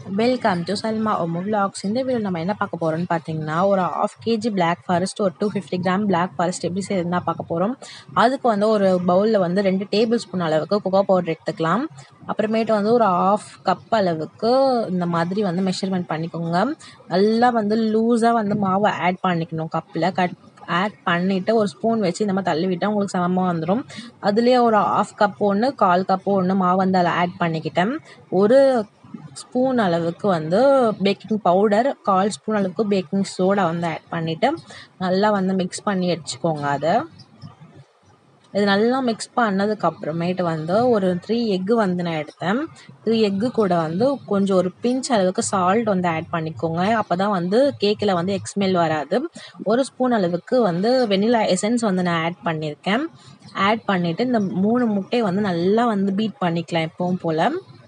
welcome to Salma ஒமு vlogs இந்த video நம்ம என்ன பார்க்க போகிறோம்னு பார்த்தீங்கன்னா ஒரு ஆஃப் கேஜி பிளாக் ஃபாரஸ்ட் ஒரு two fifty gram black forest எப்படி செய்யறதுனா பார்க்க போகிறோம் அதுக்கு வந்து ஒரு பவுலில் வந்து ரெண்டு டேபிள் ஸ்பூன் அளவுக்கு கொக்கோ பவுடர் எடுத்துக்கலாம் அப்புறமேட்டு வந்து ஒரு ஆஃப் கப் அளவுக்கு இந்த மாதிரி வந்து மெஷர்மெண்ட் பண்ணிக்கோங்க நல்லா வந்து லூஸாக வந்து மாவை ஆட் பண்ணிக்கணும் கப்பில் கட் ஆட் பண்ணிவிட்டு ஒரு ஸ்பூன் வச்சு இந்த மாதிரி தள்ளி விட்டால் உங்களுக்கு சமமாக வந்துடும் அதுலேயே ஒரு ஆஃப் கப் ஒன்று கால் கப்பு ஒன்று மாவு வந்து அதில் ஆட் பண்ணிக்கிட்டேன் ஒரு ஸ்பூன் அளவுக்கு வந்து பேக்கிங் பவுடர் கால் ஸ்பூன் அளவுக்கு பேக்கிங் சோடா வந்து ஆட் பண்ணிவிட்டு நல்லா வந்து மிக்ஸ் பண்ணி வச்சுக்கோங்க அதை இது நல்லா மிக்ஸ் பண்ணதுக்கு அப்புறமேட்டு வந்து ஒரு த்ரீ எக்கு வந்து நான் எடுத்தேன் த்ரீ எக்கு கூட வந்து கொஞ்சம் ஒரு பிஞ்ச் அளவுக்கு சால்ட் வந்து ஆட் பண்ணிக்கோங்க அப்போ தான் வந்து கேக்கில் வந்து எக்ஸ்மெல் வராது ஒரு ஸ்பூன் அளவுக்கு வந்து வெனிலா எசன்ஸ் வந்து நான் ஆட் பண்ணியிருக்கேன் ஆட் பண்ணிவிட்டு இந்த மூணு முட்டையை வந்து நல்லா வந்து பீட் பண்ணிக்கலாம் எப்பவும் போல்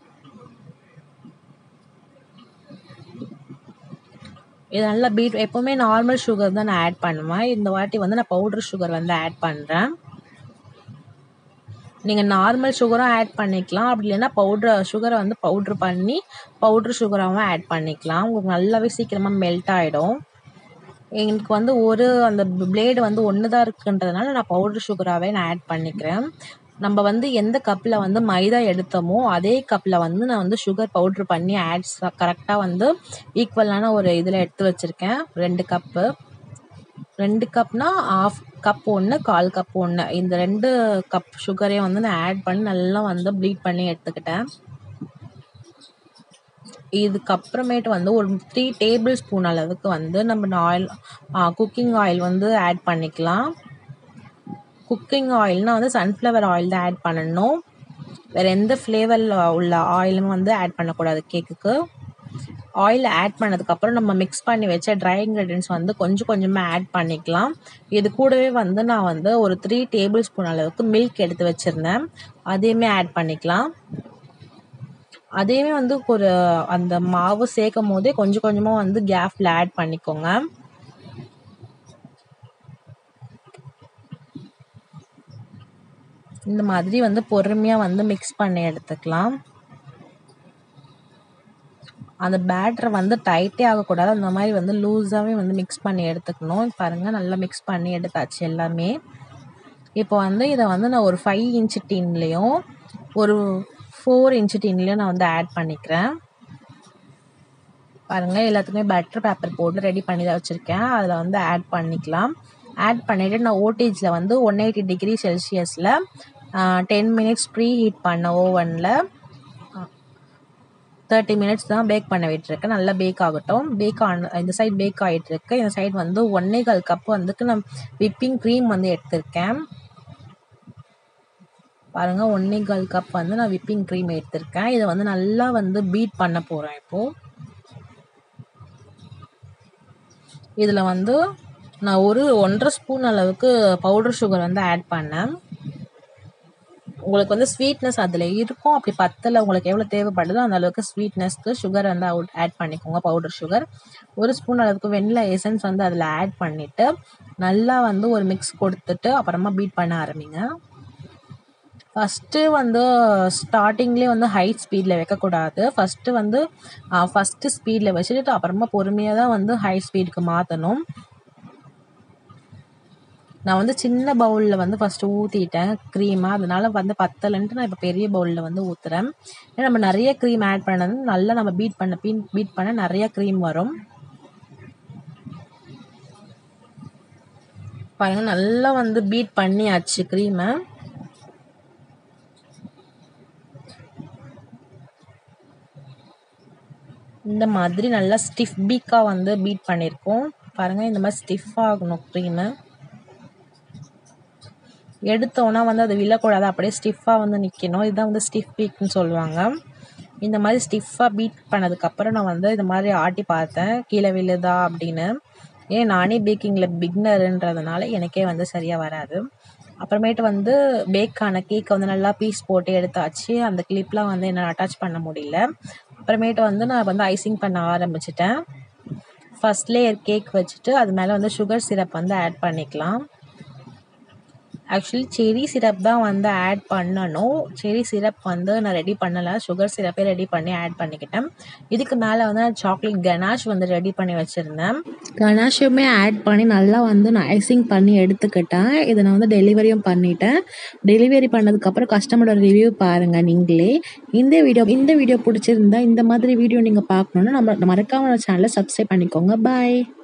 இது நல்லா பீட் எப்போவுமே நார்மல் சுகர் தான் நான் ஆட் பண்ணுவேன் இந்த வாட்டி வந்து நான் பவுடர் சுகர் வந்து ஆட் பண்ணுறேன் நீங்கள் நார்மல் சுகரும் ஆட் பண்ணிக்கலாம் அப்படி இல்லைன்னா பவுட்ரு சுகரை வந்து பவுட்ரு பண்ணி பவுட்ரு சுகராகவும் ஆட் பண்ணிக்கலாம் உங்களுக்கு நல்லாவே சீக்கிரமாக மெல்ட் ஆகிடும் எனக்கு வந்து ஒரு அந்த பிளேடு வந்து ஒன்று தான் இருக்குன்றதுனால நான் பவுட்ரு சுகராகவே நான் ஆட் பண்ணிக்கிறேன் நம்ம வந்து எந்த கப்பில் வந்து மைதா எடுத்தோமோ அதே கப்பில் வந்து நான் வந்து சுகர் பவுட்ரு பண்ணி ஆட்ஸ் கரெக்டாக வந்து ஈக்குவலான ஒரு இதில் எடுத்து வச்சுருக்கேன் ரெண்டு கப்பு ரெண்டு கப்னா ஆஃப் கப் ஒன்று கால் கப் ஒன்று இந்த ரெண்டு கப் சுகரையும் வந்து நான் ஆட் பண்ணி நல்லா வந்து ப்ளீட் பண்ணி எடுத்துக்கிட்டேன் இதுக்கப்புறமேட்டு வந்து ஒரு த்ரீ டேபிள் ஸ்பூன் அளவுக்கு வந்து நம்ம ஆயில் குக்கிங் ஆயில் வந்து ஆட் பண்ணிக்கலாம் குக்கிங் ஆயில்னால் வந்து சன்ஃப்ளவர் ஆயில் தான் ஆட் பண்ணணும் வேறு எந்த ஃப்ளேவரில் உள்ள ஆயிலும் வந்து ஆட் பண்ணக்கூடாது கேக்குக்கு ஆயில் ஆட் பண்ணதுக்கப்புறம் நம்ம மிக்ஸ் பண்ணி வச்ச ட்ரை இன்க்ரீடியன்ஸ் வந்து கொஞ்சம் கொஞ்சமாக ஆட் பண்ணிக்கலாம் இது கூடவே வந்து நான் வந்து ஒரு த்ரீ டேபிள் ஸ்பூன் அளவுக்கு மில்க் எடுத்து வச்சுருந்தேன் அதையுமே ஆட் பண்ணிக்கலாம் அதையுமே வந்து ஒரு அந்த மாவு சேர்க்கும் போதே கொஞ்சம் கொஞ்சமாக வந்து கேஃபில் ஆட் பண்ணிக்கோங்க இந்த மாதிரி வந்து பொறுமையாக வந்து மிக்ஸ் பண்ணி எடுத்துக்கலாம் அந்த பேட்டரை வந்து டைட்டே ஆகக்கூடாது அந்த மாதிரி வந்து லூஸாகவே வந்து மிக்ஸ் பண்ணி எடுத்துக்கணும் பாருங்கள் நல்லா மிக்ஸ் பண்ணி எடுத்தாச்சு எல்லாமே இப்போ வந்து இதை வந்து நான் ஒரு ஃபைவ் இன்ச் டீன்லேயும் ஒரு ஃபோர் இன்ச் டீன்லேயும் நான் வந்து ஆட் பண்ணிக்கிறேன் பாருங்கள் எல்லாத்துக்குமே பட்டர் பேப்பர் போட்டு ரெடி பண்ணி தான் வச்சுருக்கேன் அதில் வந்து ஆட் பண்ணிக்கலாம் ஆட் பண்ணிவிட்டு நான் ஓட்டேஜில் வந்து ஒன் எயிட்டி டிகிரி செல்சியஸில் டென் மினிட்ஸ் ப்ரீ ஹீட் பண்ண ஓவனில் தேர்ட்டி மினிட்ஸ் தான் பேக் பண்ண விட்டுருக்கேன் நல்லா பேக் ஆகட்டும் பேக் ஆன இந்த சைட் பேக் ஆகிட்டு இருக்கு இந்த சைட் வந்து ஒன்னே கால் கப் வந்துக்கு நான் விப்பிங் க்ரீம் வந்து எடுத்திருக்கேன் பாருங்க ஒன்னே கால் கப் வந்து நான் விப்பிங் க்ரீம் எடுத்திருக்கேன் இதை வந்து நல்லா வந்து பீட் பண்ண போகிறேன் இப்போது இதில் வந்து நான் ஒரு ஒன்றரை ஸ்பூன் அளவுக்கு பவுடர் சுகர் வந்து ஆட் பண்ணேன் உங்களுக்கு வந்து ஸ்வீட்னஸ் அதில் இருக்கும் அப்படி பத்தில் உங்களுக்கு எவ்வளோ தேவைப்படுதோ அந்த அளவுக்கு ஸ்வீட்னஸ்க்கு சுகர் வந்து அவுட் ஆட் பண்ணிக்கோங்க பவுடர் சுகர் ஒரு ஸ்பூன் அளவுக்கு வெண்ணிலா எசன்ஸ் வந்து அதில் ஆட் பண்ணிவிட்டு நல்லா வந்து ஒரு மிக்ஸ் கொடுத்துட்டு அப்புறமா பீட் பண்ண ஆரம்பிங்க ஃபஸ்ட்டு வந்து ஸ்டார்டிங்லேயே வந்து ஹை ஸ்பீடில் வைக்கக்கூடாது ஃபஸ்ட்டு வந்து ஃபஸ்ட்டு ஸ்பீடில் வச்சுட்டு அப்புறமா பொறுமையாக தான் வந்து ஹை ஸ்பீடுக்கு மாற்றணும் நான் வந்து சின்ன பவுலில் வந்து ஃபஸ்ட்டு ஊற்றிட்டேன் க்ரீமாக அதனால் வந்து பத்தலைன்ட்டு நான் இப்போ பெரிய பவுலில் வந்து ஊற்றுறேன் ஏன்னா நம்ம நிறைய க்ரீம் ஆட் பண்ணது நல்லா நம்ம பீட் பண்ண பீன் பீட் பண்ண நிறைய க்ரீம் வரும் பாருங்கள் நல்லா வந்து பீட் பண்ணியாச்சு க்ரீமை இந்த மாதிரி நல்லா ஸ்டிஃப் பீக்காக வந்து பீட் பண்ணியிருக்கோம் பாருங்கள் இந்த மாதிரி ஸ்டிஃப் ஆகணும் க்ரீமு எடுத்தோன்னா வந்து அது விழக்கூடாது அப்படியே ஸ்டிஃபாக வந்து நிற்கணும் இதுதான் வந்து ஸ்டிஃப் பீக்னு சொல்லுவாங்க இந்த மாதிரி ஸ்டிஃபாக பீட் பண்ணதுக்கப்புறம் நான் வந்து இந்த மாதிரி ஆட்டி பார்த்தேன் கீழே விழுதா அப்படின்னு ஏன் நானே பேக்கிங்கில் பிக்னருன்றதுனால எனக்கே வந்து சரியாக வராது அப்புறமேட்டு வந்து பேக்கான கேக்கை வந்து நல்லா பீஸ் போட்டு எடுத்தாச்சு அந்த கிளிப்லாம் வந்து என்னால் அட்டாச் பண்ண முடியல அப்புறமேட்டு வந்து நான் வந்து ஐசிங் பண்ண ஆரம்பிச்சிட்டேன் ஃபஸ்ட் லேயர் கேக் வச்சுட்டு அது மேலே வந்து சுகர் சிரப் வந்து ஆட் பண்ணிக்கலாம் ஆக்சுவலி செர்ரி சிரப் தான் வந்து ஆட் பண்ணணும் செர்ரி சிரப் வந்து நான் ரெடி பண்ணலை சுகர் சிரப்பே ரெடி பண்ணி ஆட் பண்ணிக்கிட்டேன் இதுக்கு மேலே வந்து நான் சாக்லேட் கனாஷ் வந்து ரெடி பண்ணி வச்சுருந்தேன் கனாஷுமே ஆட் பண்ணி நல்லா வந்து நான் ஐசிங் பண்ணி எடுத்துக்கிட்டேன் இதை நான் வந்து டெலிவரியும் பண்ணிட்டேன் டெலிவரி பண்ணதுக்கப்புறம் கஸ்டமரோட ரிவ்யூ பாருங்கள் நீங்களே இந்த வீடியோ இந்த வீடியோ பிடிச்சிருந்தா இந்த மாதிரி வீடியோ நீங்கள் பார்க்கணுன்னா நம்ம மறக்காம சேனலை சப்ஸ்கிரைப் பண்ணிக்கோங்க பாய்